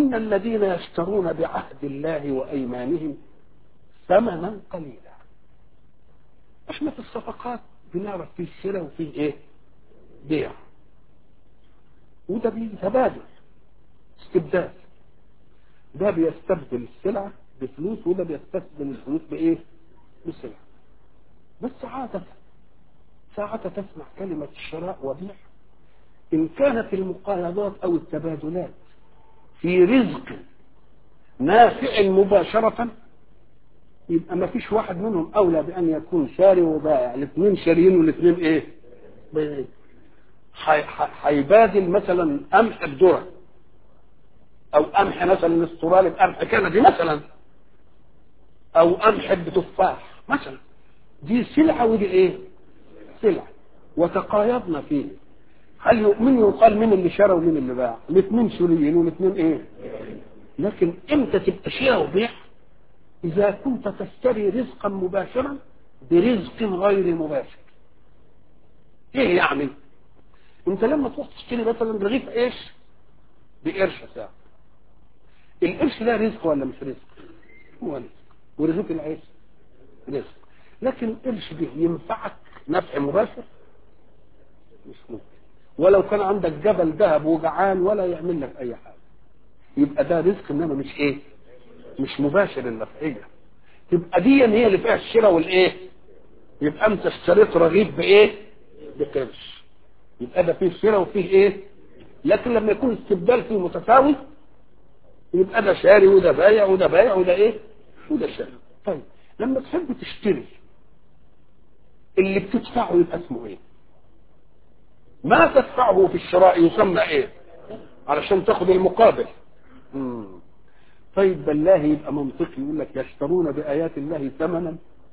إن الذين يشترون بعهد الله وأيمانهم ثمنا قليلا احنا في الصفقات بنعرف فيه شراء وفيه ايه بيع وده بيتبادل استبدال ده بيستبدل السلعة بفلوس وده بيستبدل الفلوس بإيه؟ بسلعة بس عادة ساعة تسمع كلمة شراء وبيع إن كانت المقايضات أو التبادلات في رزق نافع مباشرة يبقى ما فيش واحد منهم أولى بأن يكون شاري وبائع الاثنين شاريين والاثنين إيه؟ بايعين هيبادل مثلا قمح بذره او قمح مثلا استرالي بقمح كندي مثلا او قمح بتفاح مثلا دي سلعه ودي ايه سلعه وتقايضنا فيه هل من يقال مين اللي شرى ومين اللي باع الاثنين شريين والاثنين ايه لكن امتى تبقى شراء وبيع اذا كنت تشتري رزقا مباشرا برزق غير مباشر ايه يعني انت لما تروح تشتري مثلا رغيف قش بقرش ساعه القرش ده رزق ولا مش رزق هو رزق ورزق العيش رزق لكن القرش ده ينفعك نفع مباشر مش ممكن ولو كان عندك جبل ذهب وجعان ولا يعمل لك اي حاجه يبقى ده رزق انما مش ايه مش مباشر النفعيه تبقى دي هي اللي فيها الشراء والايه يبقى انت اشتريت رغيف بايه بقرش يبقى ده فيه شراء وفيه ايه لكن لما يكون استبدال فيه متساوي يبقى ده شاري وده بايع وده بايع وده ايه وده شاري طيب لما تحب تشتري اللي بتدفعه يبقى اسمه ايه ما تدفعه في الشراء يسمى ايه علشان تاخد المقابل مم. طيب بالله يبقى منطقي يقول لك يشترون بآيات الله ثمنا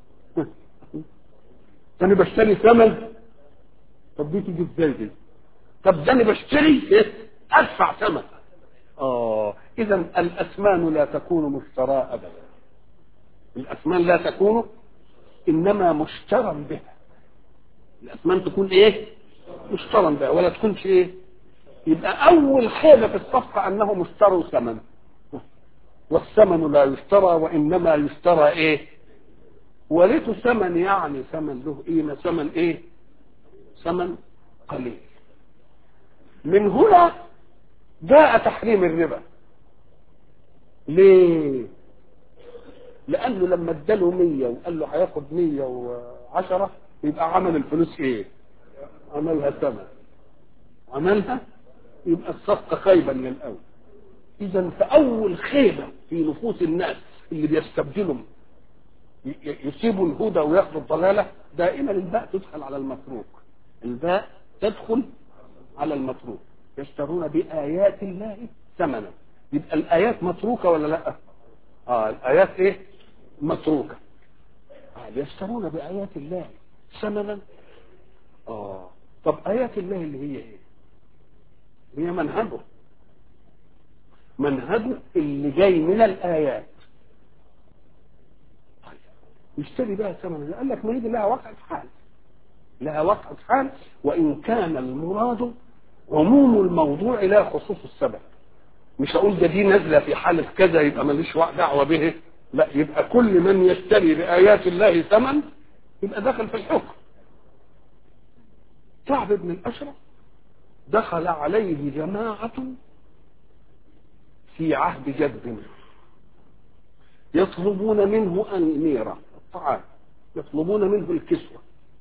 انا بشتري ثمن طب دي تيجي ازاي دي طب ده انا بشتري إيه؟ ادفع ثمن اه اذا الاثمان لا تكون مشترى ابدا الاثمان لا تكون انما مشترى بها الاثمان تكون ايه مشترى بها ولا تكونش ايه يبقى اول حاجه في الصفقه انهم اشتروا ثمن والثمن لا يشترى وانما يشترى ايه وليته ثمن يعني ثمن له قيمه ثمن ايه ثمن قليل من هنا جاء تحريم الربا ليه لانه لما اداله 100 وقال له هياخد 110 يبقى عمل الفلوس ايه عملها ثمن عملها يبقى الصفقه خايبه من الاول اذا فاول خيبه في نفوس الناس اللي بيستبدلوا يسيبوا الهدى وياخدوا الضلاله دائما الباء تدخل على المتروك الباء تدخل على المتروك يشترون بآيات الله ثمنا يبقى الآيات متروكة ولا لا؟ اه الآيات ايه؟ متروكة آه يشترون بآيات الله ثمنا اه طب آيات الله اللي هي ايه؟ هي منهجه منهجه اللي جاي من الآيات طيب يشتري بها ثمنا قال لك ما هي دي لها وقع حال لها وقع حال وإن كان المراد عموم الموضوع لا خصوص السبب مش هقول ده دي نازله في حاله كذا يبقى ماليش دعوه به لا يبقى كل من يشتري بآيات الله ثمن يبقى دخل في الحكم كعب بن الأشرف دخل عليه جماعة في عهد جد يطلبون منه أميرة الطعام يطلبون منه الكسوة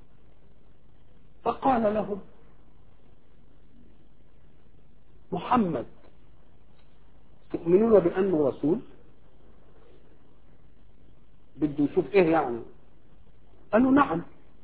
فقال لهم محمد تؤمنون بأنه رسول بده يشوف ايه يعني قالوا نعم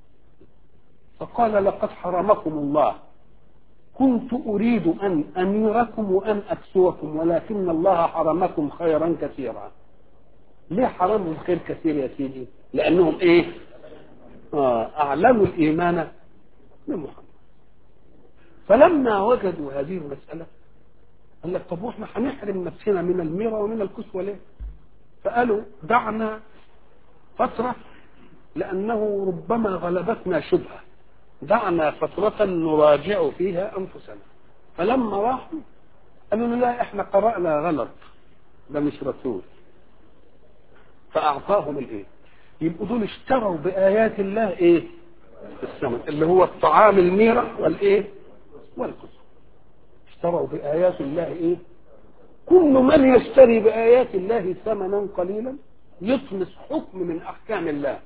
فقال لقد حرمكم الله كنت أريد أن أميركم وأن أكسوكم ولكن الله حرمكم خيرا كثيرا ليه حرمهم خير كثير يا سيدي لأنهم إيه آه أعلنوا الإيمان بمحمد فلما وجدوا هذه المسألة قال لك طب واحنا هنحرم نفسنا من الميرة ومن الكسوة ليه؟ فقالوا دعنا فترة لأنه ربما غلبتنا شبهة دعنا فترة نراجع فيها أنفسنا فلما راحوا قالوا لا احنا قرأنا غلط ده مش رسول فاعطاهم الايه يبقوا دول اشتروا بايات الله ايه الثمن اللي هو الطعام الميرة والايه والكسوة اشتروا بآيات الله ايه كل من يشتري بآيات الله ثمنا قليلا يطمس حكم من أحكام الله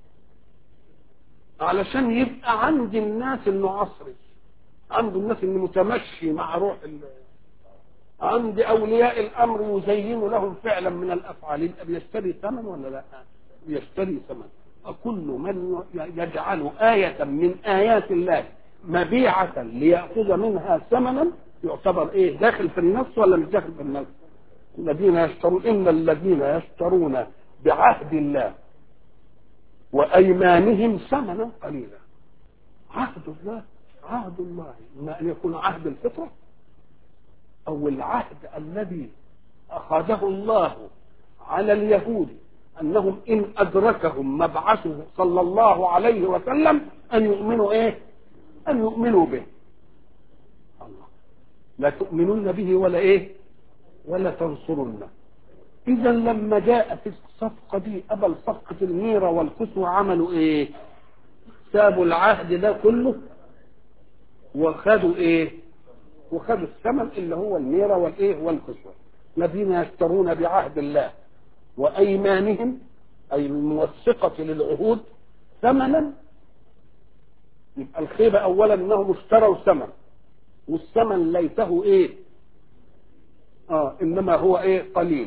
علشان يبقى عند الناس انه عصري عند الناس انه متمشي مع روح الله عند اولياء الامر يزين لهم فعلا من الافعال يبقى بيشتري ثمن ولا لا يشتري ثمن كل من يجعل آية من آيات الله مبيعة ليأخذ منها ثمنا يعتبر ايه داخل في النص ولا مش داخل في النص الذين يشترون ان الذين يشترون بعهد الله وايمانهم ثمنا قليلا عهد الله عهد الله اما ان يكون عهد الفطره او العهد الذي اخذه الله على اليهود انهم ان ادركهم مبعثه صلى الله عليه وسلم ان يؤمنوا ايه ان يؤمنوا به الله لا تؤمنون به ولا ايه ولا تنصرونه اذا لما جاء في الصفقه دي قبل صفقه الميره والكسوه عملوا ايه سابوا العهد ده كله وخدوا ايه وخدوا الثمن اللي هو الميره والايه والكسوه الذين يشترون بعهد الله وايمانهم اي الموثقه للعهود ثمنا يبقى الخيبه اولا انهم اشتروا ثمن والثمن ليته ايه اه انما هو ايه قليل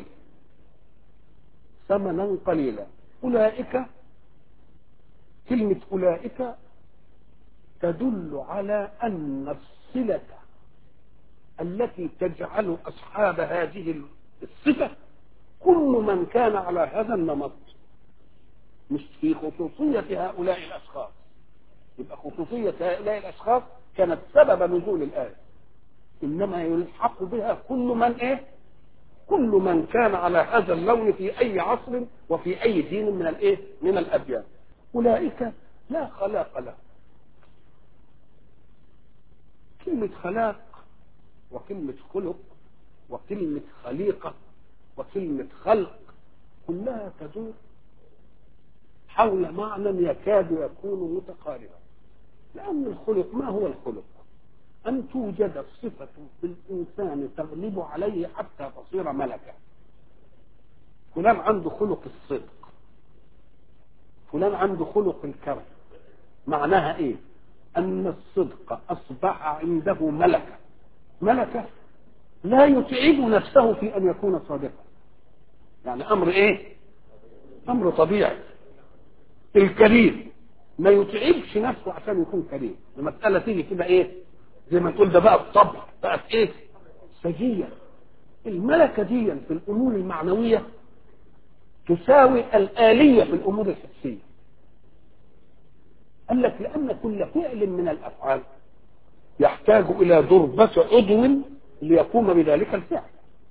ثمنا قليلا اولئك كلمه اولئك تدل على ان الصله التي تجعل اصحاب هذه الصفه كل من كان على هذا النمط مش في خصوصية هؤلاء الأشخاص يبقى خصوصية هؤلاء الأشخاص كانت سبب نزول الآية إنما يلحق بها كل من إيه كل من كان على هذا اللون في أي عصر وفي أي دين من الإيه من الأديان أولئك لا خلاق له كلمة خلاق وكلمة خلق وكلمة خليقة وكلمة خلق كلها تدور حول معنى يكاد يكون متقاربا لأن الخلق ما هو الخلق أن توجد صفة في الإنسان تغلب عليه حتى تصير ملكا فلان عنده خلق الصدق فلان عنده خلق الكرم معناها ايه ان الصدق اصبح عنده ملكه ملكه لا يتعب نفسه في ان يكون صادقا يعني امر ايه امر طبيعي الكريم ما يتعبش نفسه عشان يكون كريم المسألة تيجي كده ايه زي ما تقول ده بقى الطبع بقى في ايه سجية الملكة دي في الامور المعنوية تساوي الآلية في الامور الحسية قال لك لأن كل فعل من الأفعال يحتاج إلى ضربة عضو ليقوم بذلك الفعل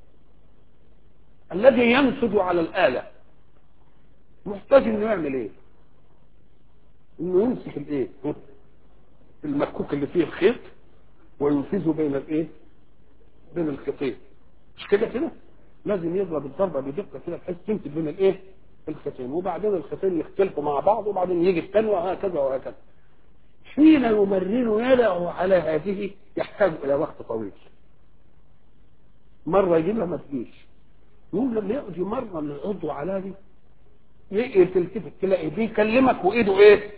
الذي ينسج على الآلة محتاج انه يعمل ايه انه يمسك الايه المكوك اللي فيه الخيط وينفذه بين الايه بين الخيطين مش كده كده لازم يضرب الضربه بدقه كده بحيث تمسك بين الايه الخيطين وبعدين الخيطين يختلفوا مع بعض وبعدين يجي الثاني وهكذا وهكذا حين يمرر يده على هذه يحتاج الى وقت طويل مره يجيبها ما تجيش يقول لما يقضي مره من العضو على دي تلتفت تلاقي بيكلمك وايده ايه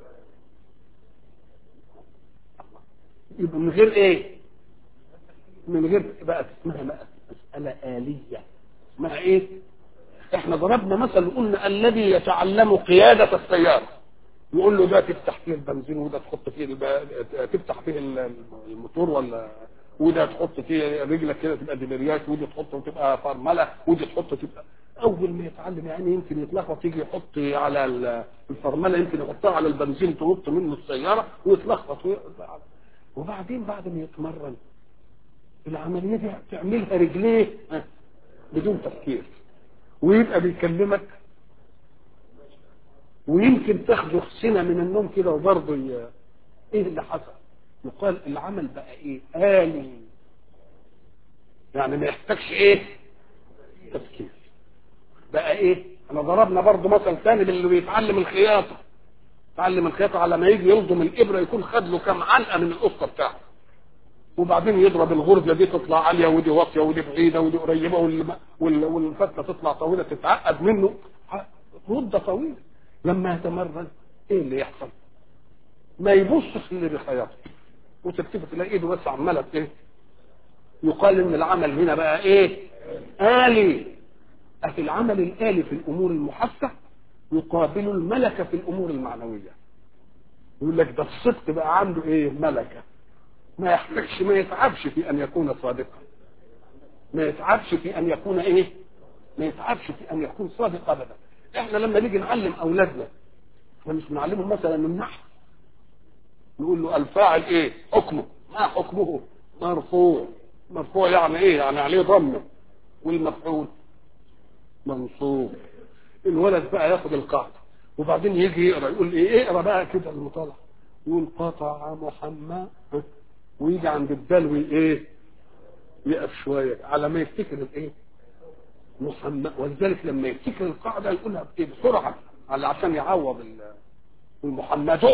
يبقى من غير ايه من غير بقى اسمها بقى مسألة آلية اسمها ايه احنا ضربنا مثل وقلنا الذي يتعلم قيادة السيارة يقول له ده تفتح فيه البنزين وده تحط فيه الب... تفتح فيه الموتور ولا وده تحط فيه رجلك كده تبقى دبريات ودي تحط وتبقى فرمله ودي تحط تبقى اول ما يتعلم يعني يمكن يتلخبط يجي يحط على الفرمله يمكن يحطها على البنزين تنط منه السياره ويتلخبط ويقطع. وبعدين بعد ما يتمرن العمليه دي تعملها رجليه بدون تفكير ويبقى بيكلمك ويمكن تاخده سنه من النوم كده وبرضه ي... ايه اللي حصل؟ يقال العمل بقى ايه؟ آلي يعني ما يحتاجش ايه؟ التفكير بقى ايه انا ضربنا برضو مثل ثاني باللي بيتعلم الخياطه يتعلم الخياطه على ما يجي يلضم الابره يكون خد له كام علقه من القصه بتاعته وبعدين يضرب الغرزه دي تطلع عاليه ودي واطيه ودي بعيده ودي قريبه وال- وال- والفتله تطلع طويله تتعقد منه مده طويله لما يتمرن ايه اللي يحصل؟ ما يبصش اللي بيخيطه وتلتفت تلاقي ايده بس عماله ايه؟ يقال ان العمل هنا بقى ايه؟ آلي أفي العمل الآلي في الأمور المحسة يقابل الملكة في الأمور المعنوية يقول لك ده الصدق بقى عنده ايه؟ ملكة ما يحتاجش ما يتعبش في أن يكون صادقا ما يتعبش في أن يكون ايه؟ ما يتعبش في أن يكون صادق أبدا احنا لما نيجي نعلم أولادنا احنا مش بنعلمهم مثلا النحو نقول له الفاعل ايه؟ حكمه ما حكمه؟ مرفوع مرفوع يعني ايه؟ يعني عليه ضمه والمفعول منصوب الولد بقى ياخد القاعده وبعدين يجي يقرا يقول ايه اقرا بقى كده المطالعه يقول قطع محمد ها؟ ويجي عند الدلو ايه يقف شويه على ما يفتكر الايه محمد ولذلك لما يفتكر القاعده يقولها بايه بسرعه على عشان يعوض ال- المحمد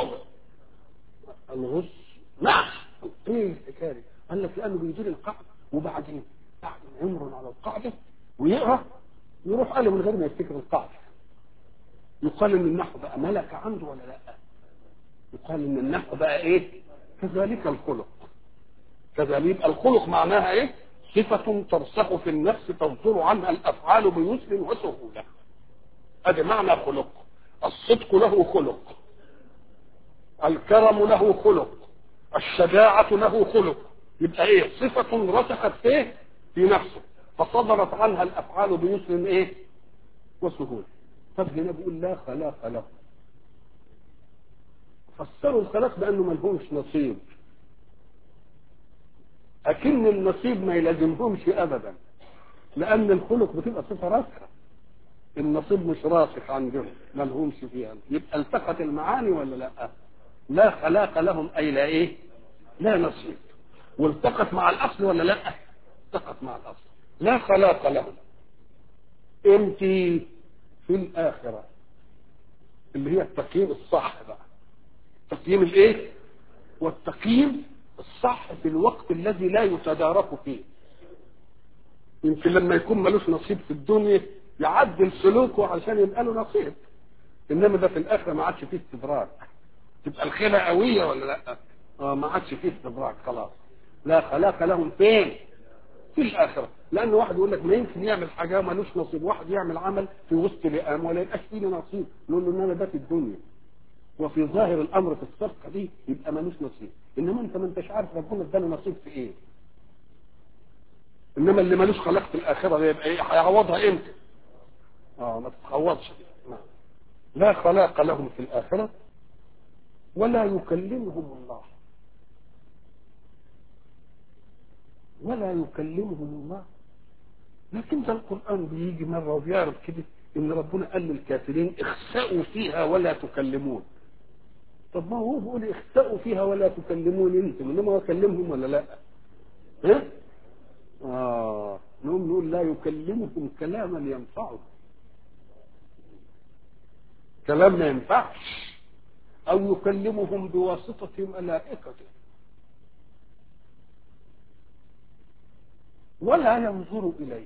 الغص نعم ايه الحكايه دي؟ قال لك لانه بيدير القاعده وبعدين بعد ما يمرن على القاعده ويقرا يروح قال من غير ما يفتكر القاعده يقال ان النحو بقى ملكه عنده ولا لا يقال ان النحو بقى ايه كذلك الخلق كذلك يبقى الخلق معناها ايه صفة ترسخ في النفس تصدر عنها الافعال بيسر وسهولة ادي معنى خلق الصدق له خلق الكرم له خلق الشجاعة له خلق يبقى ايه صفة رسخت فيه في نفسه فصدرت عنها الافعال بيسر ايه وسهولة طب هنا بيقول لا خلاق له فسروا الخلاق بانه ملهمش نصيب اكن النصيب ما يلازمهمش ابدا لان الخلق بتبقى صفه راسخه النصيب مش راسخ عندهم ما لهمش فيها يبقى التقت المعاني ولا لا لا خلاق لهم اي لا ايه لا نصيب والتقت مع الاصل ولا لا التقت مع الاصل لا خلاق لهم امتى في الاخره اللي هي التقييم الصح بقى تقييم الايه والتقييم الصح في الوقت الذي لا يتدارك فيه يمكن لما يكون ملوش نصيب في الدنيا يعدل سلوكه عشان يبقى له نصيب انما ده في الاخره ما عادش فيه استدراك تبقى الخيمه قويه ولا لا اه ما عادش فيه استدراك خلاص لا خلاق لهم فين في الاخره لان واحد يقول لك ما يمكن يعمل حاجه ملوش نصيب واحد يعمل عمل في وسط لئام ولا يبقاش فيه نصيب نقول له انما ده في الدنيا وفي ظاهر الامر في الصفقه دي يبقى ملوش نصيب انما انت ما انتش عارف ربنا اداله نصيب في ايه انما اللي ملوش خلاق في الاخره ده يبقى ايه هيعوضها امتى اه ما تتعوضش نعم. لا خلاق لهم في الاخره ولا يكلمهم الله ولا يكلمهم الله لكن ده القران بيجي مره وبيعرض كده ان ربنا قال للكافرين اخسأوا فيها ولا تكلمون طب ما هو بيقول اخسأوا فيها ولا تكلمون انتم انما هو كلمهم ولا لا ها اه نقوم نقول لا يكلمكم كلاما ينفعه كلام ما ينفعش او يكلمهم بواسطة ملائكته ولا ينظر اليه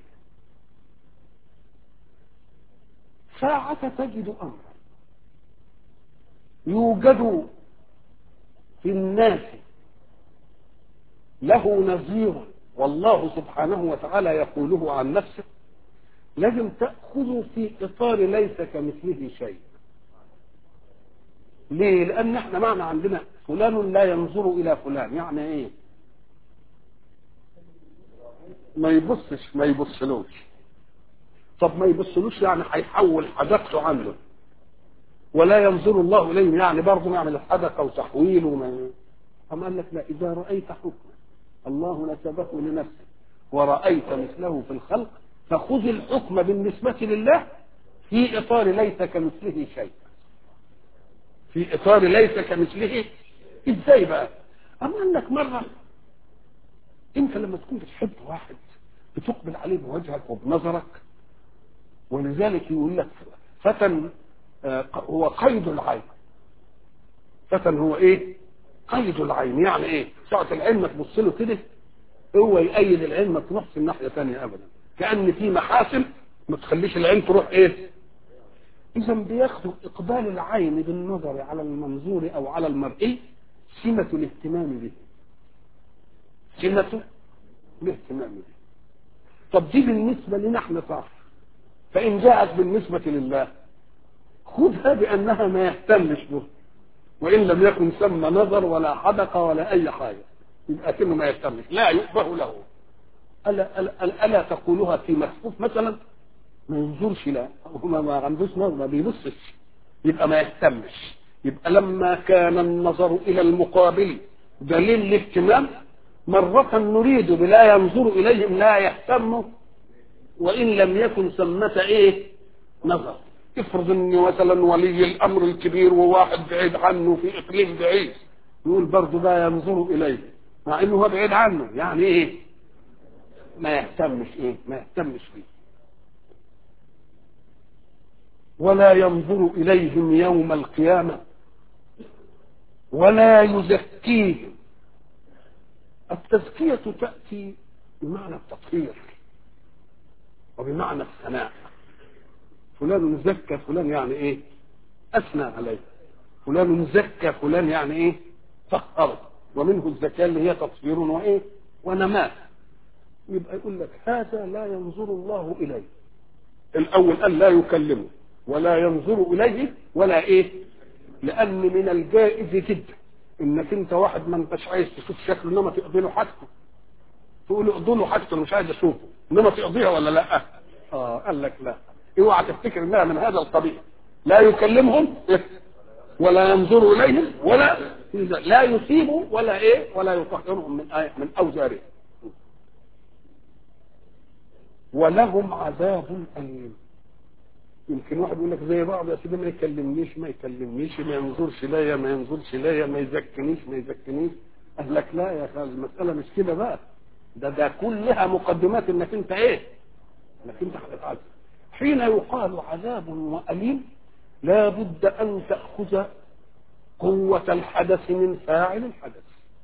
ساعة تجد أمرا يوجد في الناس له نظير والله سبحانه وتعالى يقوله عن نفسه لازم تأخذوا في إطار ليس كمثله شيء ليه؟ لأن احنا معنى عندنا فلان لا ينظر إلى فلان يعني إيه؟ ما يبصش ما يبصلوش طب ما يبصلوش يعني هيحول حدقته عنه ولا ينظر الله اليهم يعني برضه يعمل الحدقه وتحويل وما أم قال لك لا اذا رايت حكما الله نسبه لنفسه ورايت مثله في الخلق فخذ الحكم بالنسبه لله في اطار ليس كمثله شيء في اطار ليس كمثله ازاي بقى أم قال لك مره انت لما تكون بتحب واحد بتقبل عليه بوجهك وبنظرك ولذلك يقول لك فتى آه، هو قيد العين فتى هو ايه قيد العين يعني ايه ساعة العين ما تبص له كده هو يأيد العين ما تروحش الناحية ثانية ابدا كأن في محاسن ما تخليش العين تروح ايه اذا بياخدوا اقبال العين بالنظر على المنظور او على المرئي سمة الاهتمام به سمة الاهتمام به طب دي بالنسبة لنا احنا صح فإن جاءت بالنسبة لله خذها بأنها ما يهتمش به وإن لم يكن ثم نظر ولا حدقة ولا أي حاجة يبقى كأنه ما يهتمش لا يؤبه له ألا, ألا, ألا تقولها في مكفوف مثلا ما ينظرش لا هو ما عندوش نظر ما بيبصش يبقى ما يهتمش يبقى لما كان النظر إلى المقابل دليل الاهتمام مرة نريد بلا ينظر إليهم لا يهتم وإن لم يكن ثمة إيه نظر افرض ان مثلا ولي الامر الكبير وواحد بعيد عنه في اقليم بعيد يقول برضه لا ينظر اليه مع انه هو بعيد عنه يعني ايه ما يهتمش ايه ما يهتمش فيه ولا ينظر اليهم يوم القيامه ولا يزكيهم التزكيه تاتي بمعنى التطهير وبمعنى الثناء فلان زكى فلان يعني ايه اثنى عليه فلان زكى فلان يعني ايه طهر ومنه الزكاه اللي هي تطهير وايه ونماء يبقى يقول لك هذا لا ينظر الله اليه الاول قال لا يكلمه ولا ينظر اليه ولا ايه لان من الجائز جدا انك انت واحد ما انتش عايز تشوف شكله انما تقضي له حاجته تقول اقضي له حاجته مش عايز اشوفه انما تقضيها ولا لا اه قال لك لا اوعى تفتكر انها من هذا القبيل لا يكلمهم ولا ينظر اليهم ولا لا يصيب ولا ايه ولا يطهرهم من آية من اوزارهم ولهم عذاب اليم يمكن واحد يقول لك زي بعض يا سيدي ما يكلمنيش ما يكلمنيش ما ينظرش ليا ما ينظرش ليا ما يزكنيش ما يزكنيش قال لك لا يا اخي المساله مش كده بقى ده ده كلها مقدمات انك انت ايه انك انت هتتعذب حين يقال عذاب وأليم لا بد أن تأخذ قوة الحدث من فاعل الحدث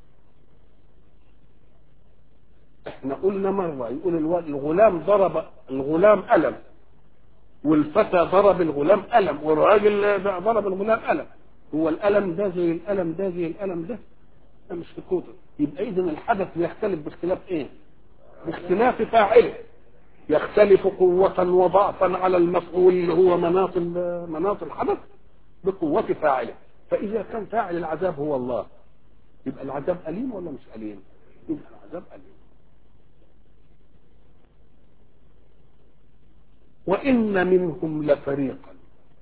احنا قلنا مرة يقول الغلام ضرب الغلام ألم والفتى ضرب الغلام ألم والراجل ضرب الغلام ألم هو الألم ده زي الألم ده زي الألم ده ده مش في قوته يبقى إذا الحدث بيختلف باختلاف إيه؟ باختلاف فاعله يختلف قوة وضعفا على المفعول اللي هو مناط مناط الحدث بقوة فاعله فإذا كان فاعل العذاب هو الله يبقى العذاب أليم ولا مش أليم؟ يبقى العذاب أليم وإن منهم لفريقا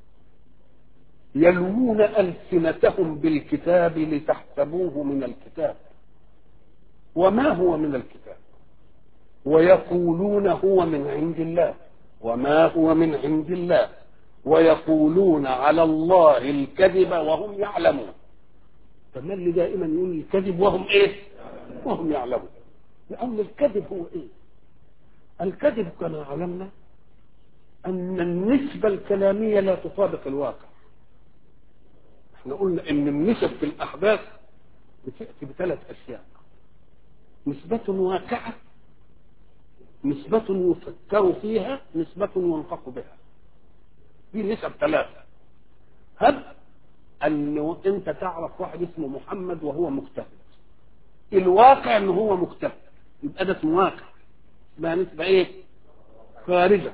يلوون ألسنتهم بالكتاب لتحسبوه من الكتاب وما هو من الكتاب ويقولون هو من عند الله وما هو من عند الله ويقولون على الله الكذب وهم يعلمون فما اللي دائما يقول الكذب وهم ايه وهم يعلمون لان الكذب هو ايه الكذب كما علمنا ان النسبة الكلامية لا تطابق الواقع احنا قلنا ان النسب في الاحداث بتأتي بثلاث اشياء نسبة واقعة نسبة يفكر فيها نسبة ينطق بها دي نسب ثلاثة هب أن أنت تعرف واحد اسمه محمد وهو مجتهد الواقع أنه هو مجتهد يبقى ده اسمه واقع اسمها نسبة إيه؟ خارجة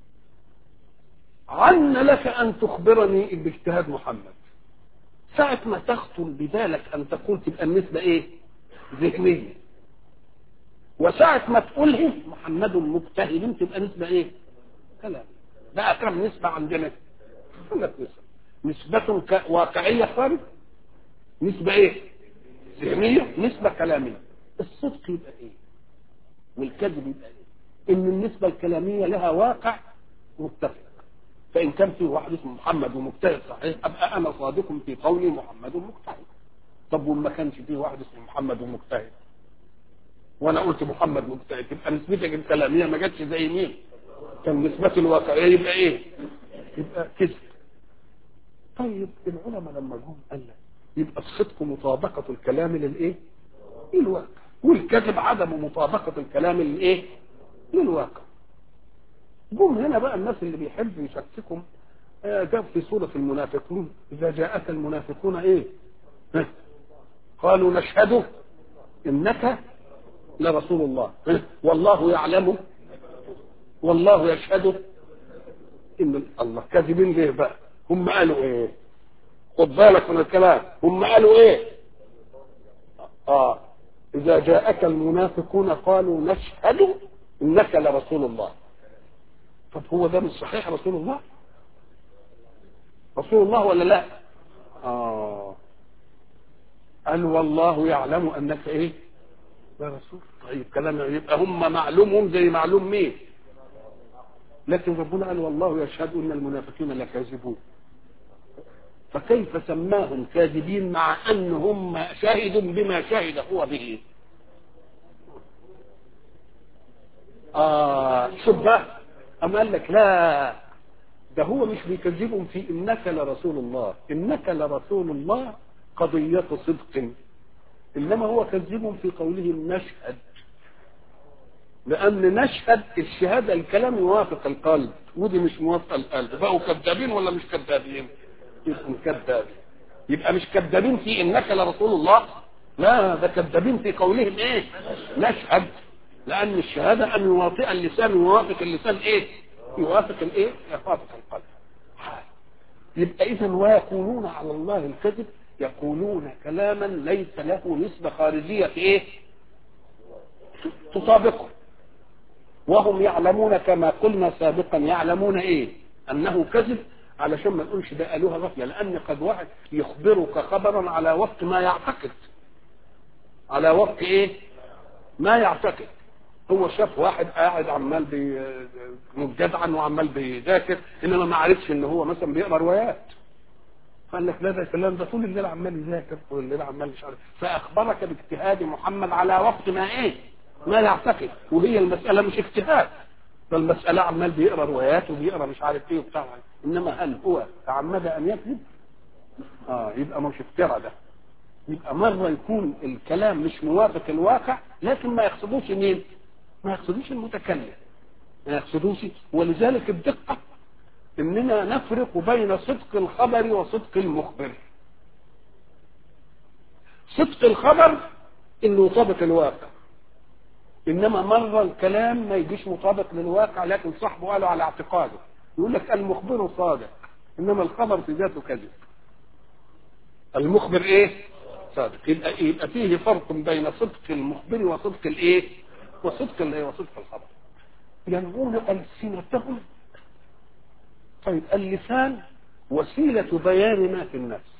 عن لك أن تخبرني باجتهاد محمد ساعة ما تخطر ببالك أن تقول تبقى النسبة إيه؟ ذهنية وساعة ما تقوله محمد مجتهد تبقى نسبة ايه؟ كلام ده أكرم نسبة عندنا ثلاث نسب نسبة واقعية خارج نسبة ايه؟ ذهنية نسبة كلامية الصدق يبقى ايه؟ والكذب يبقى ايه؟ ان النسبة الكلامية لها واقع متفق فإن كان في واحد اسمه محمد ومجتهد صحيح أبقى أنا صادق في قولي محمد مجتهد طب وما كانش فيه واحد اسمه محمد ومجتهد وانا قلت محمد مجتهد تبقى نسبتك الكلاميه ما جاتش زي مين كان نسبة الواقع يبقى ايه يبقى كذب طيب العلماء لما جم قال لك يبقى الصدق مطابقة الكلام للايه للواقع والكذب عدم مطابقة الكلام للايه للواقع جم هنا بقى الناس اللي بيحب يشككهم آه، جاب في سورة المنافقون إذا جاءك المنافقون إيه ها؟ قالوا نشهد إنك لرسول الله ها؟ والله يعلم والله يشهد إن الله كاذبين ليه بقى هم قالوا إيه خد بالك من الكلام هم قالوا إيه آه إذا جاءك المنافقون قالوا نشهد إنك لرسول الله طب هو ده مش صحيح رسول الله رسول الله ولا لا اه قال والله يعلم انك ايه لا رسول طيب كلام يبقى هم معلومهم زي معلوم مين لكن ربنا قال والله يشهد ان المنافقين لكاذبون فكيف سماهم كاذبين مع ان هم شاهد بما شهد هو به اه شوف بقى أما قال لك لا ده هو مش بيكذبهم في إنك لرسول الله إنك لرسول الله قضية صدق إنما هو كذبهم في قولهم نشهد لأن نشهد الشهادة الكلام يوافق القلب ودي مش موافقة القلب بقوا كذابين ولا مش كذابين يبقوا كذابين يبقى مش كذابين في إنك لرسول الله لا ده كذابين في قولهم إيه نشهد لأن الشهادة أن يوافق اللسان يوافق اللسان إيه يوافق الإيه يوافق القلب يبقى إذا ويقولون على الله الكذب يقولون كلاما ليس له نسبة خارجية في إيه تطابقه وهم يعلمون كما قلنا سابقا يعلمون ايه انه كذب علشان ما نقولش ده قالوها غفله لان قد واحد يخبرك خبرا على وفق ما يعتقد على وفق ايه ما يعتقد هو شاف واحد قاعد عمال بي مجدعا وعمال بيذاكر انما ما عرفش ان هو مثلا بيقرا روايات قال لك لا ده الكلام ده طول الليل عمال يذاكر طول الليل عمال مش عارف فاخبرك باجتهاد محمد على وقت ما ايه ما يعتقد وهي المساله مش اجتهاد فالمساله عمال بيقرا روايات وبيقرا مش عارف ايه وبتاع انما هل هو تعمد ان يكذب؟ اه يبقى مش افترى ده يبقى مره يكون الكلام مش موافق الواقع لكن ما يقصدوش مين؟ ما يقصدوش المتكلم ما يقصدوش ولذلك الدقه اننا نفرق بين صدق الخبر وصدق المخبر صدق الخبر انه يطابق الواقع انما مره الكلام ما يجيش مطابق للواقع لكن صاحبه قاله على اعتقاده يقول لك المخبر صادق انما الخبر في ذاته كذب المخبر ايه صادق يبقى يبقى فيه فرق بين صدق المخبر وصدق الايه وصدق الايه وصدق الخبر ينظرون السنتهم طيب اللسان وسيلة بيان ما في النفس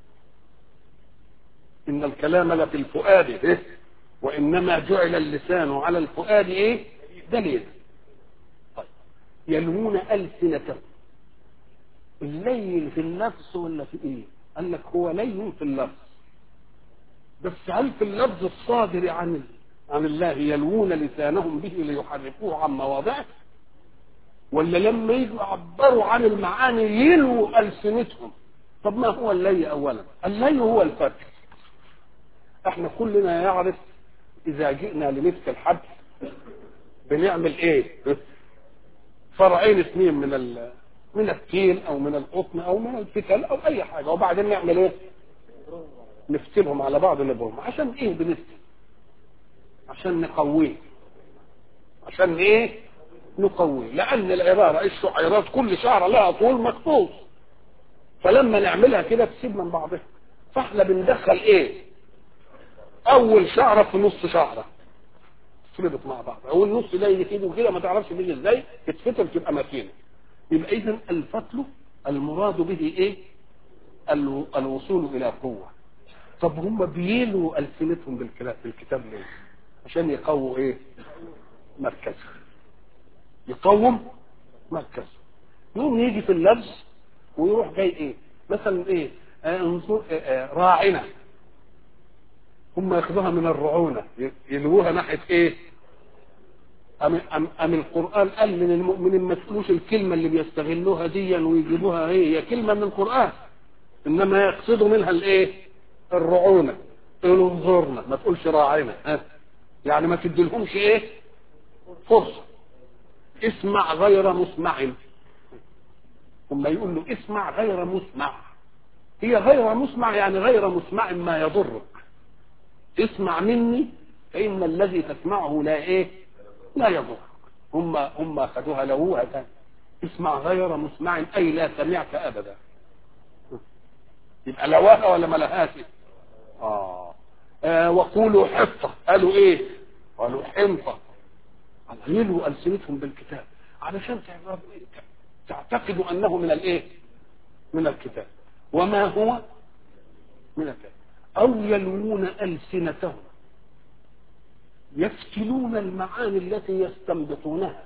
إن الكلام لفي الفؤاد إيه؟ وإنما جعل اللسان على الفؤاد إيه دليل طيب يلوون ألسنتهم اللين في اللفظ ولا في إيه قال لك هو لين في اللفظ بس هل في اللفظ الصادر عن عن الله يلوون لسانهم به ليحرفوه عن مواضعه ولا لما يجوا يعبروا عن المعاني يلووا ألسنتهم طب ما هو اللي أولا اللي هو الفتح احنا كلنا يعرف إذا جئنا لمسك الحبل بنعمل ايه فرعين اثنين من ال من التين او من القطن او من الفتل او اي حاجه وبعدين نعمل ايه نفتلهم على بعض نبرهم عشان ايه بنفتل عشان نقويه عشان ايه نقوي لان العباره الشعيرات كل شعره لها طول مخصوص فلما نعملها كده تسيب من بعضها فاحنا بندخل ايه اول شعره في نص شعره تربط مع بعض اول نص ده يجي كده وكده ما تعرفش بيجي ازاي تتفتل تبقى متينه يبقى اذا الفتل المراد به ايه الوصول الى قوه طب هم بيلوا السنتهم بالكلام بالكتاب ليه عشان يقووا ايه مركزهم يقوم مركز يقوم يجي في اللبس ويروح جاي ايه مثلا ايه آه انظر آه آه راعنا هم ياخذوها من الرعونة يلووها ناحية ايه أم, أم, أم القرآن قال للمؤمنين ما تقولوش الكلمة اللي بيستغلوها دي ويجيبوها هي هي كلمة من القرآن إنما يقصدوا منها الإيه؟ الرعونة قولوا انظرنا ما تقولش راعينا ها يعني ما تديلهمش إيه؟ فرصة اسمع غير مسمع ثم يقول له اسمع غير مسمع هي غير مسمع يعني غير مسمع ما يضرك اسمع مني فإن الذي تسمعه لا إيه لا يضرك هم هم أخذوها لوهة اسمع غير مسمع أي لا سمعت أبدا يبقى لواها ولا ملهاش آه. آه وقولوا حطة قالوا إيه قالوا حنطة يلوا ألسنتهم بالكتاب علشان تعتقدوا أنه من الإيه من الكتاب وما هو من الكتاب أو يلوون ألسنتهم يفتلون المعاني التي يستنبطونها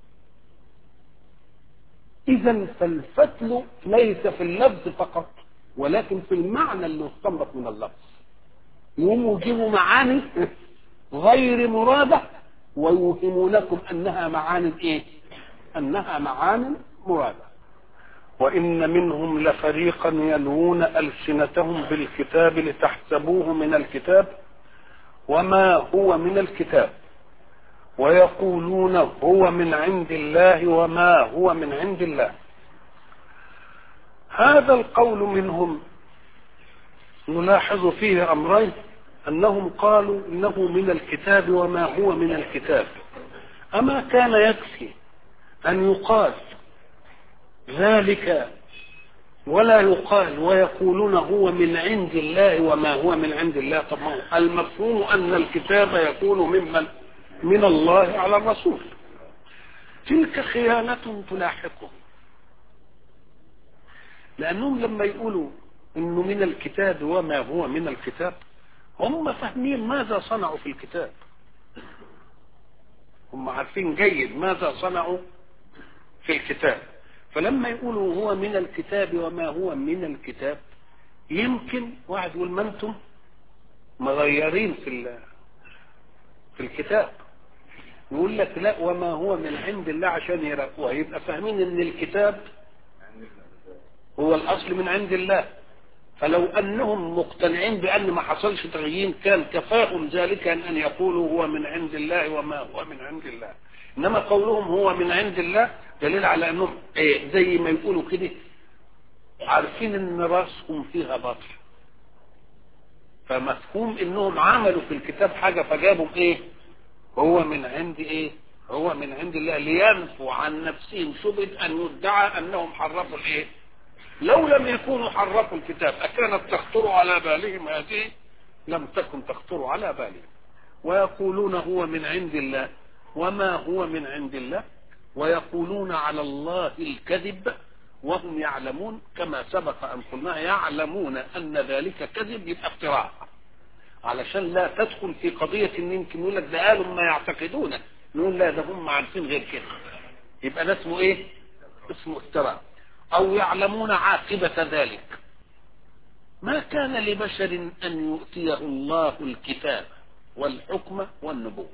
إذا فالفتل ليس في اللفظ فقط ولكن في المعنى اللي يستنبط من اللفظ يقوموا يجيبوا معاني غير مرادة ويوهمونكم أنها معاني إيه؟ أنها معاني مرادة وإن منهم لفريقا يلوون ألسنتهم بالكتاب لتحسبوه من الكتاب وما هو من الكتاب ويقولون هو من عند الله وما هو من عند الله هذا القول منهم نلاحظ فيه أمرين أنهم قالوا إنه من الكتاب وما هو من الكتاب أما كان يكفي أن يقال ذلك ولا يقال ويقولون هو من عند الله وما هو من عند الله طب المفهوم أن الكتاب يكون ممن من الله على الرسول تلك خيانة تلاحقهم لأنهم لما يقولوا إنه من الكتاب وما هو من الكتاب هم فاهمين ماذا صنعوا في الكتاب هم عارفين جيد ماذا صنعوا في الكتاب فلما يقولوا هو من الكتاب وما هو من الكتاب يمكن واحد يقول ما انتم مغيرين في في الكتاب يقول لك لا وما هو من عند الله عشان يراقوها يبقى فاهمين ان الكتاب هو الاصل من عند الله فلو انهم مقتنعين بان ما حصلش تغيير كان كفاهم ذلك ان يقولوا هو من عند الله وما هو من عند الله انما قولهم هو من عند الله دليل على انهم ايه زي ما يقولوا كده عارفين ان راسهم فيها باطل فمفهوم انهم عملوا في الكتاب حاجه فجابوا ايه هو من عند ايه هو من عند الله لينفوا عن نفسهم شبهه ان يدعى انهم حرفوا الايه لو لم يكونوا حرفوا الكتاب اكانت تخطر على بالهم هذه لم تكن تخطر على بالهم ويقولون هو من عند الله وما هو من عند الله ويقولون على الله الكذب وهم يعلمون كما سبق أن قلنا يعلمون أن ذلك كذب يبقى افتراء علشان لا تدخل في قضية ان يمكن يقول لك ده قالوا ما يعتقدونه نقول لا ده هم عارفين غير كده يبقى ده اسمه ايه اسمه افتراء او يعلمون عاقبة ذلك ما كان لبشر ان يؤتيه الله الكتاب والحكم والنبوة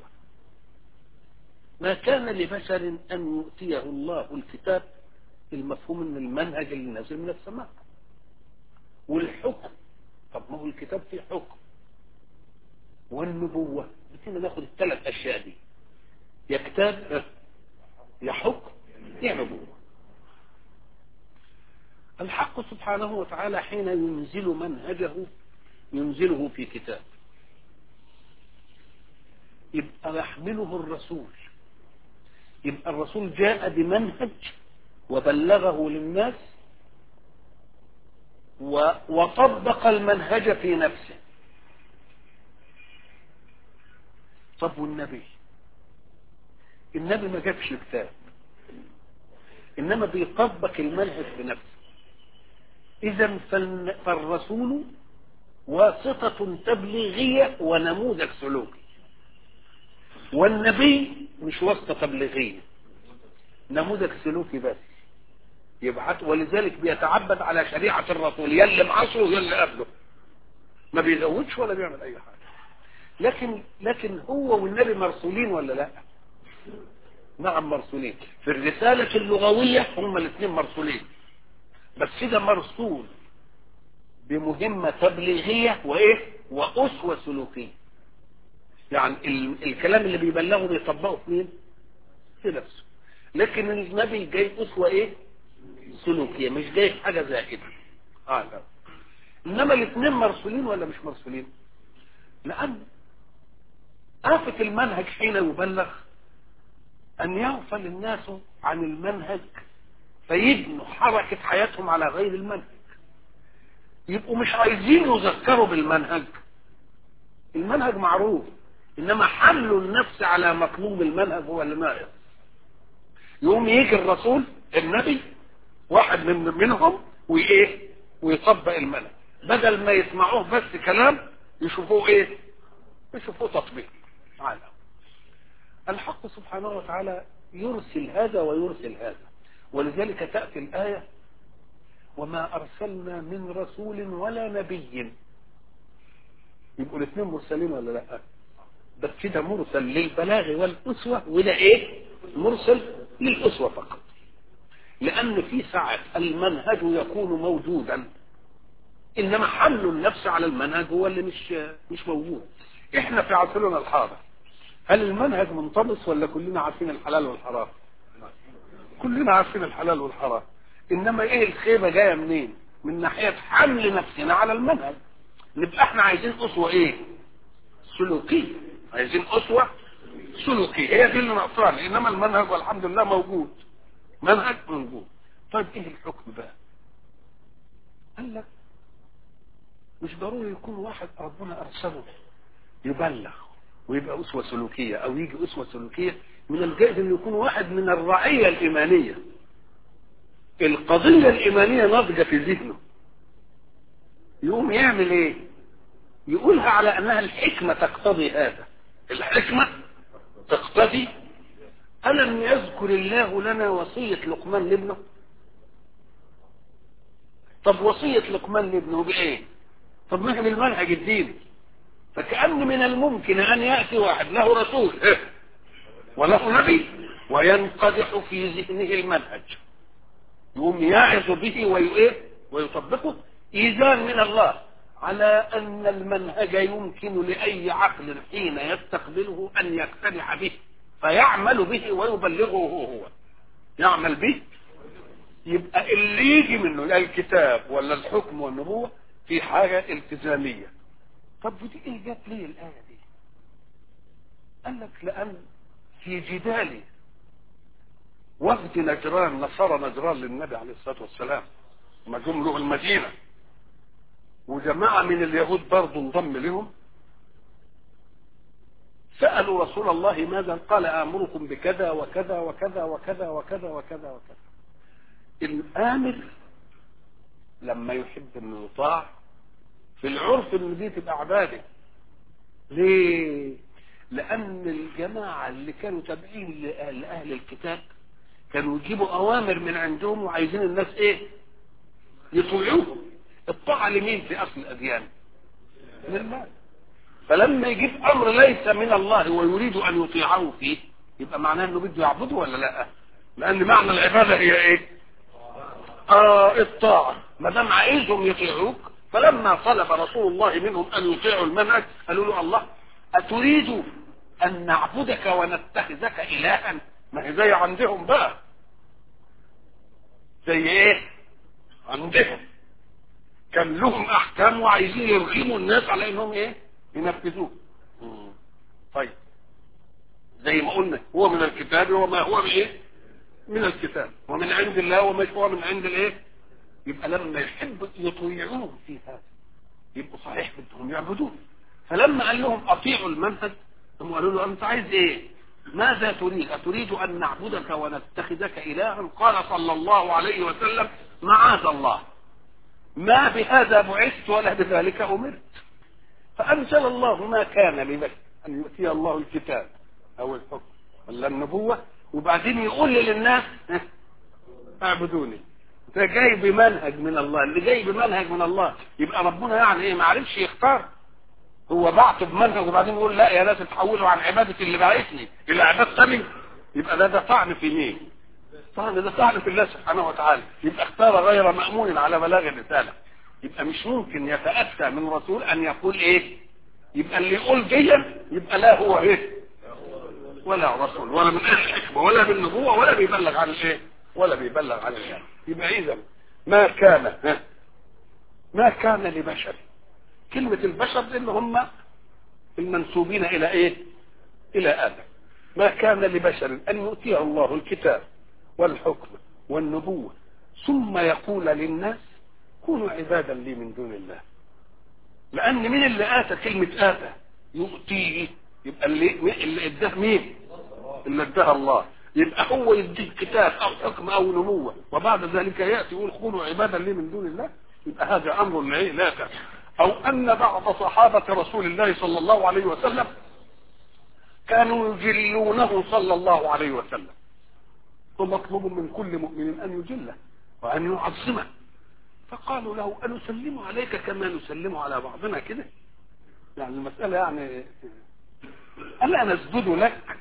ما كان لبشر ان يؤتيه الله الكتاب المفهوم ان المنهج اللي نازل من السماء والحكم طب ما هو الكتاب فيه حكم والنبوة بدنا ناخد الثلاث اشياء دي يا كتاب يا حكم يا نبوة الحق سبحانه وتعالى حين ينزل منهجه ينزله في كتاب يبقى يحمله الرسول يبقى الرسول جاء بمنهج وبلغه للناس وطبق المنهج في نفسه طب والنبي النبي ما جابش كتاب انما بيطبق المنهج بنفسه اذا فالرسول واسطة تبليغية ونموذج سلوكي والنبي مش واسطة تبليغية نموذج سلوكي بس يبعث ولذلك بيتعبد على شريعة الرسول يلي معصره يلي قبله ما بيزودش ولا بيعمل اي حاجة لكن لكن هو والنبي مرسولين ولا لا نعم مرسولين في الرسالة اللغوية هم الاثنين مرسولين بس ده مرسول بمهمة تبليغية وايه واسوة سلوكية يعني ال... الكلام اللي بيبلغه بيطبقه في مين في نفسه لكن النبي جاي اسوة ايه سلوكية مش جاي حاجة زائدة اه لا انما الاثنين مرسولين ولا مش مرسولين لان آفة المنهج حين يبلغ أن يغفل الناس عن المنهج فيبنوا حركة حياتهم على غير المنهج يبقوا مش عايزين يذكروا بالمنهج المنهج معروف إنما حمل النفس على مطلوب المنهج هو اللي ناقص يقوم يجي الرسول النبي واحد من منهم وإيه ويطبق المنهج بدل ما يسمعوه بس كلام يشوفوه إيه يشوفوه تطبيق تعالى الحق سبحانه وتعالى يرسل هذا ويرسل هذا ولذلك تأتي الآية وما أرسلنا من رسول ولا نبي يبقوا الاثنين مرسلين ولا لا بس كده مرسل للبلاغ والأسوة وده ايه مرسل للأسوة فقط لأن في ساعة المنهج يكون موجودا إنما حمل النفس على المنهج هو اللي مش مش موجود احنا في عصرنا الحاضر هل المنهج منطبس ولا كلنا عارفين الحلال والحرام كلنا عارفين الحلال والحرام انما ايه الخيبه جايه منين من ناحيه حمل نفسنا على المنهج نبقى احنا عايزين اسوه ايه سلوكيه عايزين اسوه سلوكيه هي دي اللي ناقصانا انما المنهج والحمد لله موجود منهج موجود طيب ايه الحكم بقى قال لك مش ضروري يكون واحد ربنا ارسله يبلغ ويبقى أسوة سلوكية أو يجي أسوة سلوكية من الجائز أن يكون واحد من الرعية الإيمانية القضية الإيمانية ناضجة في ذهنه يقوم يعمل إيه يقولها على أنها الحكمة تقتضي هذا الحكمة تقتضي ألم يذكر الله لنا وصية لقمان لابنه طب وصية لقمان لابنه بإيه طب ما هي بالمنهج الديني فكأن من الممكن أن يأتي واحد له رسول وله نبي وينقدح في ذهنه المنهج يقوم يعظ به ويؤيه ويطبقه إيذان من الله على أن المنهج يمكن لأي عقل حين يستقبله أن يقتنع به فيعمل به ويبلغه هو يعمل به يبقى اللي يجي منه لا الكتاب ولا الحكم والنبوة في حاجة التزامية طب ودي ايه جت ليه الآية دي قال لك لأن في جدال وفد نجران نصارى نجران للنبي عليه الصلاة والسلام ما جم له المدينة وجماعة من اليهود برضه انضم لهم سألوا رسول الله ماذا قال آمركم بكذا وكذا وكذا وكذا وكذا وكذا وكذا الآمر لما يحب انه يطاع في العرف ان دي تبقى عباده ليه لان الجماعه اللي كانوا تابعين لاهل الكتاب كانوا يجيبوا اوامر من عندهم وعايزين الناس ايه يطيعوهم الطاعه لمين في اصل الاديان لله فلما يجيب امر ليس من الله ويريد ان يطيعه فيه يبقى معناه انه بده يعبده ولا لا لان معنى العباده هي ايه اه الطاعه ما دام عايزهم يطيعوك فلما طلب رسول الله منهم ان يطيعوا المنهج قالوا له الله اتريد ان نعبدك ونتخذك الها ما هي زي عندهم بقى زي ايه عندهم كان لهم احكام وعايزين يرغموا الناس على انهم ايه ينفذوه طيب زي ما قلنا هو من الكتاب وما هو بايه من الكتاب ومن عند الله وما هو من عند الايه يبقى لما يحب يطيعوه في هذا يبقوا صحيح بدهم يعبدون فلما قال لهم اطيعوا المنهج هم قالوا له انت عايز ايه ماذا تريد اتريد ان نعبدك ونتخذك الها قال صلى الله عليه وسلم معاذ الله ما بهذا بعثت ولا بذلك امرت فانزل الله ما كان لبشر ان يؤتي الله الكتاب او الحكم ولا النبوه وبعدين يقول للناس اعبدوني انت جاي بمنهج من الله اللي جاي بمنهج من الله يبقى ربنا يعني ايه ما عرفش يختار هو بعته بمنهج وبعدين يقول لا يا ناس اتحولوا عن عباده اللي بعثني الى عباده ثاني يبقى ده ده طعن في مين طعن ده طعن في الله سبحانه وتعالى يبقى اختار غير مأمون على بلاغ الرسالة يبقى مش ممكن يتأتى من رسول ان يقول ايه يبقى اللي يقول دي يبقى لا هو ايه ولا رسول ولا من اهل الحكمه ولا بالنبوه ولا بيبلغ عن الايه ولا بيبلغ عن الله يبقى اذا ما كان ها؟ ما كان لبشر كلمة البشر دي اللي هم المنسوبين إلى إيه؟ إلى آدم ما كان لبشر أن يؤتيه الله الكتاب والحكم والنبوة ثم يقول للناس كونوا عبادا لي من دون الله لأن مين اللي آتى كلمة آتى يؤتيه يبقى اللي اللي اداه مين؟ اللي اداها الله يبقى هو يديه كتاب أو حكم أو نبوة وبعد ذلك يأتي يقول كونوا عبادا لي من دون الله يبقى هذا امر لا لا كان. او ان بعض صحابه رسول الله صلى الله عليه وسلم كانوا يجلونه صلى الله عليه وسلم ومطلوب من كل مؤمن ان يجله وان يعظمه فقالوا له أنسلم عليك كما نسلم على بعضنا كده يعني المسألة يعني ألا نسجد لك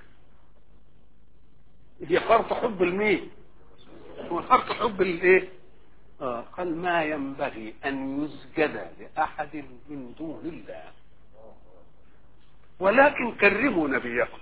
هي فرط حب المين هو فرط حب الايه آه قال ما ينبغي أن يسجد لأحد من دون الله ولكن كرموا نبيكم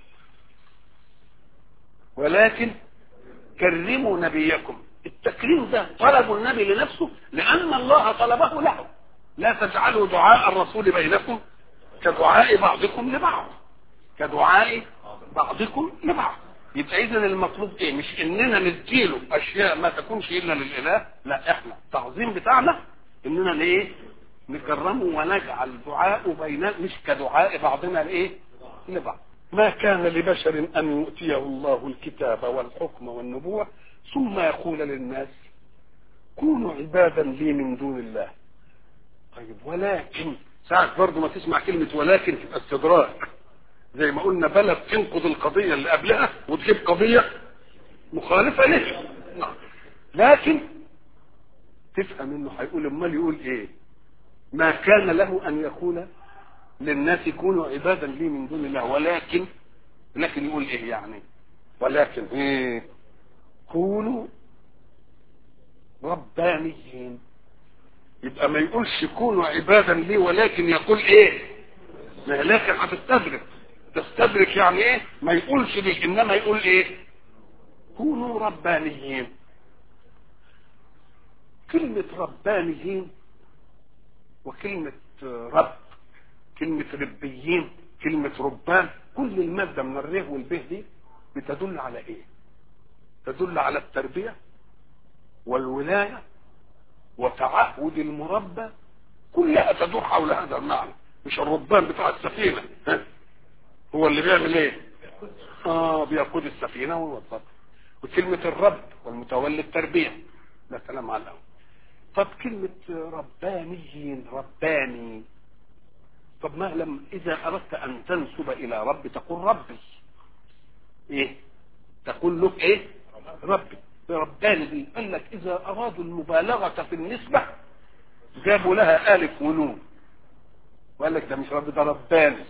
ولكن كرموا نبيكم التكريم ده طلب النبي لنفسه لأن الله طلبه له لا تجعلوا دعاء الرسول بينكم كدعاء بعضكم لبعض كدعاء بعضكم لبعض يبقى اذا المطلوب ايه مش اننا نديله اشياء ما تكونش الا للاله لا احنا التعظيم بتاعنا اننا ليه نكرمه ونجعل دعاء بيننا مش كدعاء بعضنا لايه لبعض ما كان لبشر ان يؤتيه الله الكتاب والحكم والنبوه ثم يقول للناس كونوا عبادا لي من دون الله طيب ولكن ساعة برضه ما تسمع كلمة ولكن تبقى استدراك زي ما قلنا بلد تنقض القضية اللي قبلها وتجيب قضية مخالفة لها نعم. لكن تفهم انه هيقول امال يقول ايه ما كان له ان يقول للناس كونوا عبادا لي من دون الله ولكن لكن يقول ايه يعني ولكن ايه كونوا ربانيين يبقى ما يقولش كونوا عبادا لي ولكن يقول ايه ما هي لكن هتستدرك تستدرك يعني ايه ما يقولش دي انما يقول ايه كونوا ربانيين كلمة ربانيين وكلمة رب كلمة ربيين كلمة ربان كل المادة من الره والبه دي بتدل على ايه تدل على التربية والولاية وتعهد المربى كلها تدور حول هذا المعنى مش الربان بتاع السفينة ها؟ هو اللي بيعمل ايه اه بيقود السفينة ويوظفها وكلمة الرب والمتولي التربية ده كلام على الأول طب كلمة ربانيين رباني طب ما لم إذا أردت أن تنسب إلى رب تقول ربي إيه تقول له إيه ربي رباني دي قال لك إذا أرادوا المبالغة في النسبة جابوا لها ألف ونون وقال لك ده مش رب ده رباني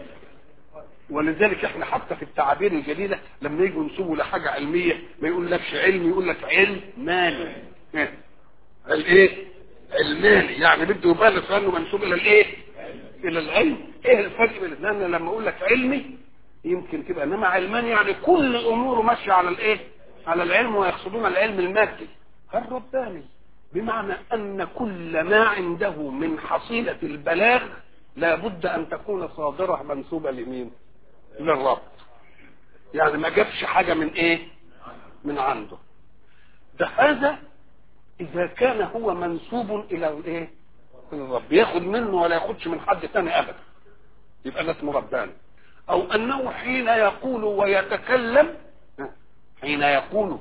ولذلك احنا حتى في التعابير الجديده لما يجوا ينسبوا لحاجه علميه ما يقول لكش علم يقول لك علم مالي ايه الايه المالي يعني بده يبالغ في انه منسوب الى الايه الى العلم ايه الفرق بين لان لما اقول لك علمي يمكن تبقى انما علمان يعني كل اموره ماشيه على الايه على العلم ويقصدون العلم المادي الرباني بمعنى ان كل ما عنده من حصيله البلاغ لابد ان تكون صادره منسوبه لمين للرب يعني ما جابش حاجة من ايه من عنده ده هذا اذا كان هو منسوب الى الايه الرب ياخد منه ولا ياخدش من حد تاني ابدا يبقى ده اسمه رباني او انه حين يقول ويتكلم حين يقول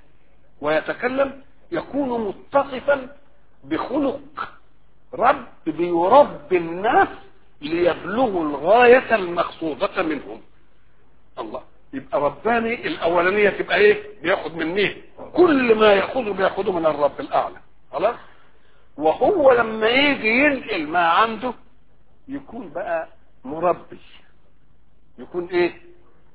ويتكلم يكون متصفا بخلق رب بيربي الناس ليبلغوا الغاية المقصودة منهم الله يبقى رباني الأولانية تبقى إيه بياخد من مين كل ما يأخذه بياخده من الرب الأعلى خلاص وهو لما يجي ينقل ما عنده يكون بقى مربي يكون إيه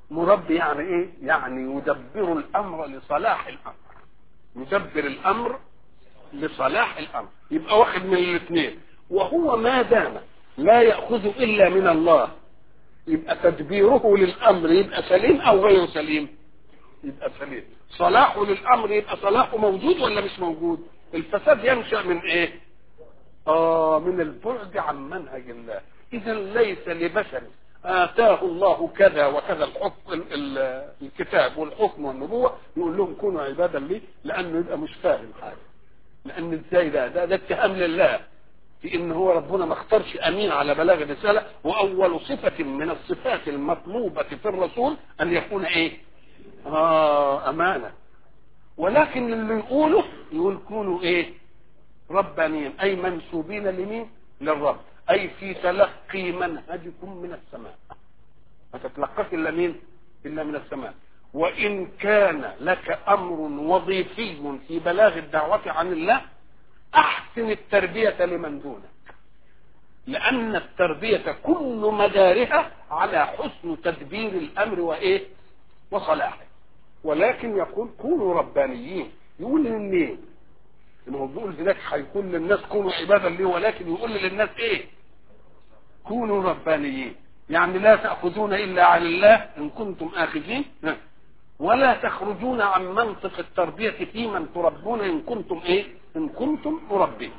مربي يعني ايه يعني يدبر الامر لصلاح الامر يدبر الامر لصلاح الامر يبقى واحد من الاثنين وهو ما دام لا ياخذ الا من الله يبقى تدبيره للامر يبقى سليم او غير سليم يبقى سليم صلاحه للامر يبقى صلاحه موجود ولا مش موجود الفساد ينشا من ايه اه من البعد عن منهج الله اذا ليس لبشر اتاه الله كذا وكذا الحكم ال- ال- الكتاب والحكم والنبوه يقول لهم كونوا عبادا لي لانه يبقى مش فاهم حاجه لان ازاي ده ده, ده اتهام لله في ان هو ربنا ما اختارش امين على بلاغ الرساله واول صفه من الصفات المطلوبه في الرسول ان يكون ايه؟ اه امانه ولكن اللي يقوله يقول كونوا ايه؟ ربانيين اي منسوبين لمين؟ للرب اي في تلقي منهجكم من السماء ما تتلقاش الا مين؟ الا من السماء وان كان لك امر وظيفي في بلاغ الدعوه عن الله احسن التربيه لمن دونك لان التربيه كل مدارها على حسن تدبير الامر وايه وصلاحه ولكن يقول كونوا ربانيين يقول ليه ما هو بيقول هناك هيقول للناس كونوا عبادا لي ولكن يقول للناس ايه كونوا ربانيين يعني لا تأخذون إلا على الله إن كنتم آخذين ولا تخرجون عن منطق التربية في من تربون إن كنتم إيه إن كنتم مربين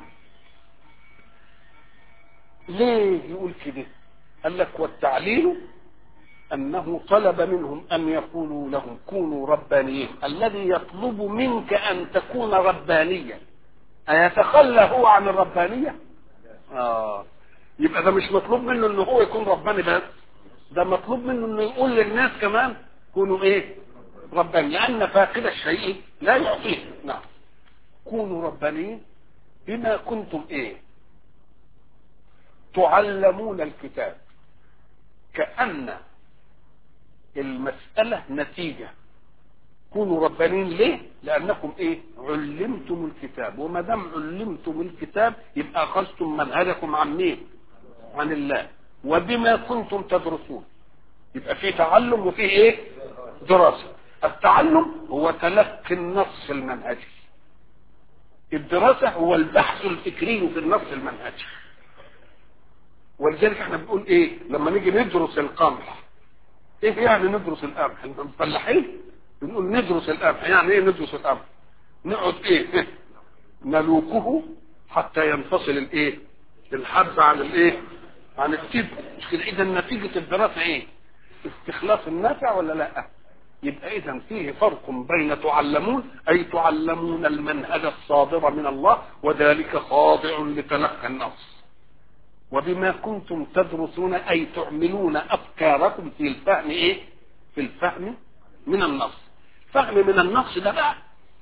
ليه يقول كده قال لك والتعليل أنه طلب منهم أن يقولوا لهم كونوا ربانيين الذي يطلب منك أن تكون ربانيا أيتخلى هو عن الربانية آه يبقى ده مش مطلوب منه ان هو يكون رباني بس ده مطلوب منه انه يقول للناس كمان كونوا ايه رباني لان فاقد الشيء لا يعطيه نعم كونوا ربانيين بما كنتم ايه تعلمون الكتاب كأن المسألة نتيجة كونوا ربانيين ليه؟ لأنكم إيه؟ علمتم الكتاب وما دام علمتم الكتاب يبقى أخذتم منهجكم عن مين؟ عن الله وبما كنتم تدرسون يبقى في تعلم وفي إيه؟ دراسة التعلم هو تلقي النص المنهجي الدراسة هو البحث الفكري في النص المنهجي ولذلك احنا بنقول ايه لما نيجي ندرس القمح ايه يعني ندرس القمح احنا مفلحين بنقول ندرس القمح يعني ايه ندرس القمح نقعد ايه نلوكه حتى ينفصل الايه الحب عن الايه عن التب مش كده اذا نتيجه الدراسه ايه استخلاص النافع ولا لا يبقى اذا فيه فرق بين تعلمون اي تعلمون المنهج الصادر من الله وذلك خاضع لتلقى النص وبما كنتم تدرسون اي تعملون افكاركم في الفهم ايه في الفهم من النص فهم من النص ده بقى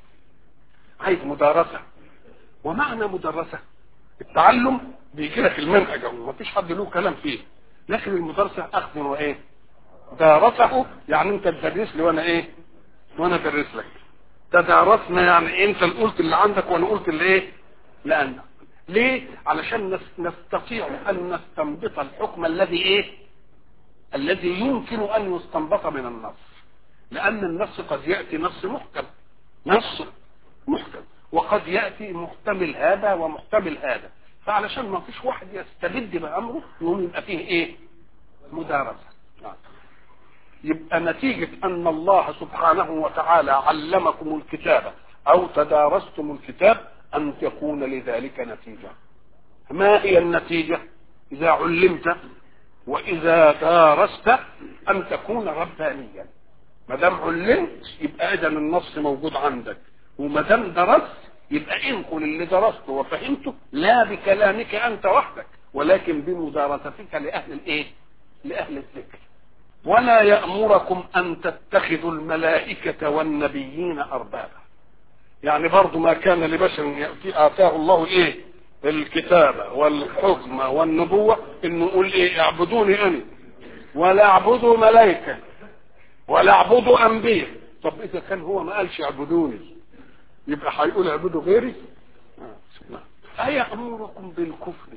عايز مدارسه ومعنى مدرسه التعلم بيجي لك المنهج ما فيش حد له كلام فيه لكن المدرسه اخذ وايه دارسه يعني انت تدرس لي وانا ايه وانا ادرس لك تدارسنا يعني انت اللي قلت اللي عندك وانا قلت اللي ايه لانك ليه علشان نس- نستطيع ان نستنبط الحكم الذي ايه الذي يمكن ان يستنبط من النص لان النص قد ياتي نص محكم نص محكم وقد ياتي محتمل هذا ومحتمل هذا فعلشان ما فيش واحد يستبد بامره يقوم يبقى فيه ايه مدارسه نعم. يبقى نتيجة أن الله سبحانه وتعالى علمكم الكتاب أو تدارستم الكتاب أن تكون لذلك نتيجة ما هي النتيجة إذا علمت وإذا دارست أن تكون ربانيا ما دام علمت يبقى إذا النص موجود عندك وما دام درست يبقى انقل اللي درسته وفهمته لا بكلامك أنت وحدك ولكن بمدارستك لأهل الإيه؟ لأهل الذكر ولا يأمركم أن تتخذوا الملائكة والنبيين أربابا يعني برضو ما كان لبشر يأتي آتاه الله إيه الكتابة والحكم والنبوة إنه يقول إيه اعبدوني أنا ولا اعبدوا ملائكة ولا اعبدوا أنبياء طب إذا كان هو ما قالش اعبدوني يبقى هيقول اعبدوا غيري آه. أيأمركم بالكفر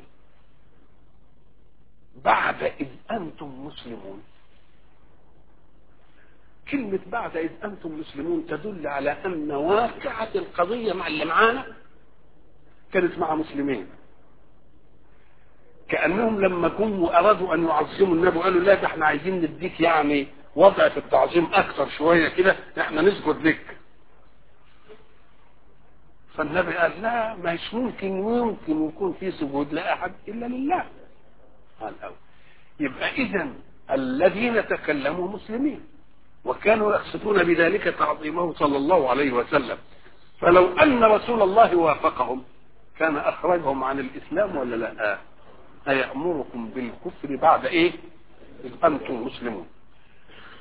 بعد إذ أنتم مسلمون كلمة بعد إذ أنتم مسلمون تدل على أن واقعة القضية مع اللي معانا كانت مع مسلمين كأنهم لما كنوا أرادوا أن يعظموا النبي قالوا لا ده احنا عايزين نديك يعني وضع في التعظيم أكثر شوية كده احنا نسجد لك فالنبي قال لا مش ممكن ممكن يكون في سجود لأحد إلا لله قال أو يبقى إذا الذين تكلموا مسلمين وكانوا يقصدون بذلك تعظيمه صلى الله عليه وسلم فلو أن رسول الله وافقهم كان أخرجهم عن الإسلام ولا لا أيأمركم بالكفر بعد إيه إذ أنتم مسلمون